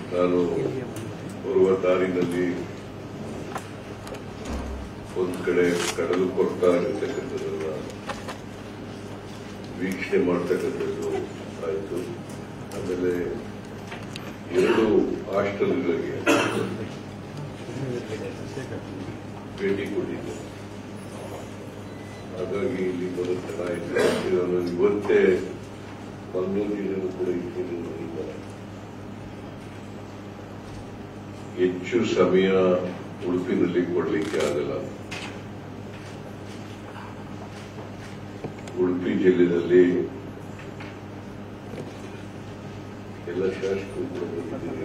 ನಾನು ಬರುವ ದಾರಿನಲ್ಲಿ ಒಂದು ಕಡೆ ಕಡಲು ಕೊರತಾ ಇರತಕ್ಕಂಥದ್ದನ್ನ ವೀಕ್ಷಣೆ ಮಾಡ್ತಕ್ಕಂಥದ್ದು ಆಯಿತು ಆಮೇಲೆ ಎರಡು ಹಾಸ್ಟೆಲ್ಗಳಿಗೆ ಭೇಟಿ ಕೊಟ್ಟಿದ್ದೆ ಹಾಗಾಗಿ ಇಲ್ಲಿ ಬರೋದು ಚೆನ್ನಾಗಿದೆ ನಾನು ಇವತ್ತೇ ಮಂಗಳೂರು ಜಿಲ್ಲೆಯೂ ಕೂಡ ಇದ್ದೀನಿ ಈಗ ಹೆಚ್ಚು ಸಮಯ ಉಡುಪಿನಲ್ಲಿ ಕೊಡಲಿಕ್ಕೆ ಆಗಲ್ಲ ಉಡುಪಿ ಜಿಲ್ಲೆಯಲ್ಲಿ ಎಲ್ಲ ಶಾಸಕರು ಕೂಡ ಬಂದಿದ್ದೀರಿ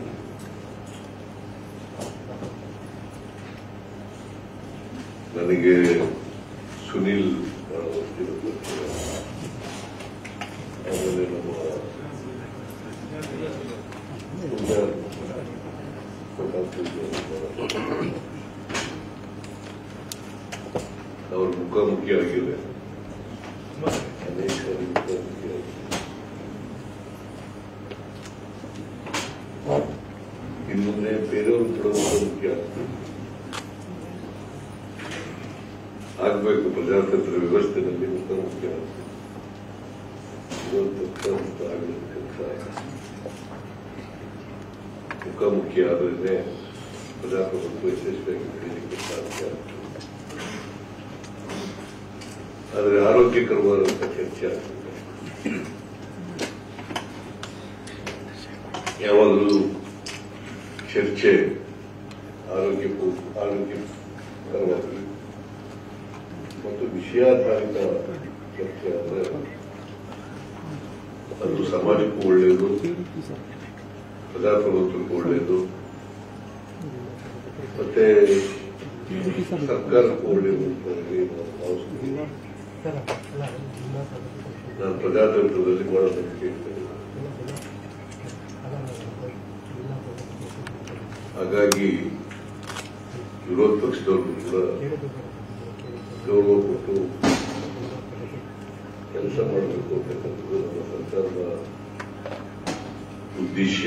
ನನಗೆ ಸುನಿಲ್ ಬಹಳ ಹೊತ್ತಿನ ಪರಿಚಯ. ಆಮೇಲೆ ನಮ್ಮ ಸುಂದರ್ ಪ್ರತಾಪ್ ಸಿಂಗ್ ಅವ್ರ ಮುಖಾಮುಖಿ ಆಗಿದೆ ಅನೇಕ ಮುಖಾಮುಖಿ ಆಗಿದೆ ಇನ್ನೊಂದೇ ಬೇರೆಯವರು ಕೂಡ ಮುಖಾಮುಖಿ ಆಗ್ತದೆ ಆಗಬೇಕು ಪ್ರಜಾತಂತ್ರ ವ್ಯವಸ್ಥೆಯಲ್ಲಿ ಮುಖಾಮುಖಿ ಆಗ್ತದೆ ಇವತ್ತು ಕೆಲಸ ಆಗಲಿ ಕೆಲಸ ಮುಖಾಮುಖಿ ಆದ್ರೆ ಪ್ರಜಾಪ್ರಭುತ್ವ ಯಶಸ್ವಿಯಾಗಿ ಬೆಳೀಲಿಕ್ಕೆ ಸಾಧ್ಯ ಆಗ್ತದೆ ಆದರೆ ಆರೋಗ್ಯಕರವಾದಂಥ ಚರ್ಚೆ ಆಗ್ತದೆ ಯಾವಾಗಲೂ ಚರ್ಚೆ ಆರೋಗ್ಯ ಆರೋಗ್ಯಕರವಾಗಿ ಮತ್ತು ವಿಷಯಾಧಾರಿತ ಚರ್ಚೆ ಆದರೆ ಅದು ಸಮಾಜಕ್ಕೂ ಒಳ್ಳೆಯದು ಪ್ರಜಾಪ್ರಭುತ್ವಕ್ಕೂ ಒಳ್ಳೆಯದು ಮತ್ತೆ ಸರ್ಕಾರಕ್ಕೂ ಒಳ್ಳೆಯದು ಅಂತ ಹೇಳಿ ನಾನು ಭಾವಿಸ್ತೀನಿ ನಾನು ಪ್ರಜಾತಂತ್ರದಲ್ಲಿ ಬಹಳ ನಂಬಿಕೆ ಇರ್ತೇನೆ ಹಾಗಾಗಿ ವಿರೋಧ ಪಕ್ಷದವರು ಕೂಡ ಗೌರವ ಕೊಟ್ಟು ಕೆಲಸ ಮಾಡಬೇಕು ಅಂತಕ್ಕಂಥದ್ದು ನಮ್ಮ ಸರ್ಕಾರದ ಉದ್ದೇಶ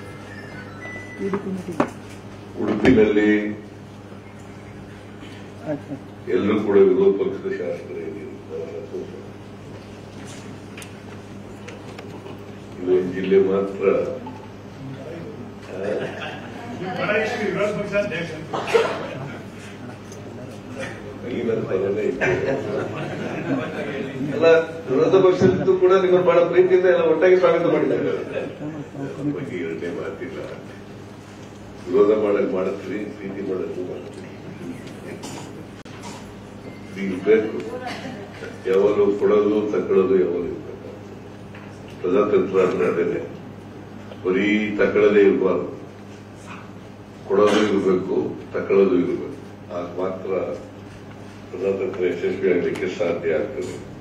ಉಡುಪಿನಲ್ಲಿ ಎಲ್ಲರೂ ಕೂಡ ವಿರೋಧ ಪಕ್ಷದ ಶಾಸಕರೇ ಇದ್ದೀರಿ ಬಹಳ ಸಂತೋಷ ಇದೊಂದು ಜಿಲ್ಲೆ ಮಾತ್ರ ಆ, ಬಡಾಯಿಸಿ ವಿರೋಧ ಪಕ್ಷ ಅಧ್ಯಕ್ಷ ಈಗಿನ ಪದನೇ ಇದೆ. ಎಲ್ಲ ವಿರೋಧ ಪಕ್ಷದ್ದು ಕೂಡ ನಿಮ್ಮನ್ನು ಬಹಳ ಪ್ರೀತಿಯಿಂದ ಎಲ್ಲ ಒಟ್ಟಾಗಿ ಸ್ವಾಗತ ಮಾಡಿದ್ದಾರೆ ಅದ್ರ ಬಗ್ಗೆ ಎರಡನೇ ಮಾತಿಲ್ಲ ವಿರೋಧ ಮಾಡಕ್ ಮಾಡ್ತೀರಿ ಪ್ರೀತಿ ಮಾಡಕ್ಕೂ ಮಾಡ್ತೀರಿ ಇರ್ಬೇಕು ಯಾವಾಗಲೂ ಕೊಡೋದು ತಕೊಳ್ಳೋದು ಯಾವಾಗಲೂ ಇರ್ಬೇಕು ಪ್ರಜಾತಂತ್ರ ಅಂದ್ರೆ ಅದೇನೆ ಬರೀ ತಕೊಳ್ಳೋದೇ ಇರಬಾರ್ದು ಕೊಡೋದು ಇರಬೇಕು ತಕೊಳ್ಳೋದು ಇರಬೇಕು ಆಗ ಮಾತ್ರ ಪ್ರಜಾತಂತ್ರ ಯಶಸ್ವಿ ಆಗಲಿಕ್ಕೆ ಸಾಧ್ಯ ಆಗ್ತದೆ